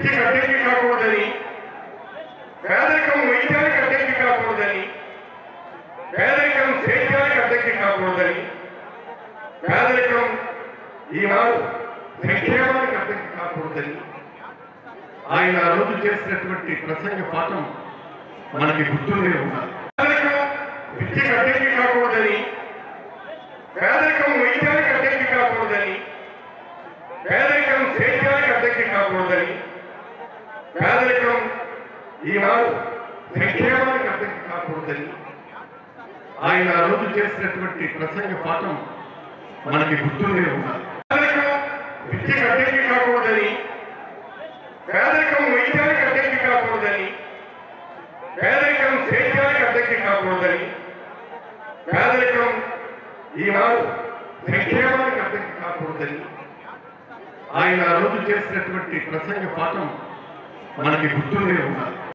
విద్య కట్టేకి కాకూడదని పేదరికం వైద్యానికి అడ్డంకి కాకూడదని పేదరికం సేద్యానికి అడ్డంకి కాకూడదని పేదరికం ఈనాడు సంక్షేమానికి అడ్డంకి కాకూడదని ఆయన ఆ రోజు చేసినటువంటి ప్రసంగ పాఠం మనకి గుర్తుండే ఉండాలి పేదరికం విద్యకు అడ్డంకి కాకూడదని పేదరికం వైద్యానికి అడ్డంకి కాకూడదని పేదరికం సేద్యానికి అడ్డంకి కాకూడదని పేదరికం ఈనాడు సంక్షేమానికి అడ్డంకి కాకూడదని ఆయన ఆ రోజు చేసినటువంటి ప్రసంగ పాఠం మనకి గుర్తుండే ఉండాలి పేదరికం విద్యకు అడ్డంకి కాకూడదని పేదరికం వైద్యానికి అడ్డంకి కాకూడదని పేదరికం సేద్యానికి అడ్డంకి కాకూడదని పేదరికం ఈనాడు సంక్షేమానికి అడ్డంకి కాకూడదని ఆయన ఆ రోజు చేసినటువంటి ప్రసంగ పాఠం మనకి గుర్తుండే ఉండాలి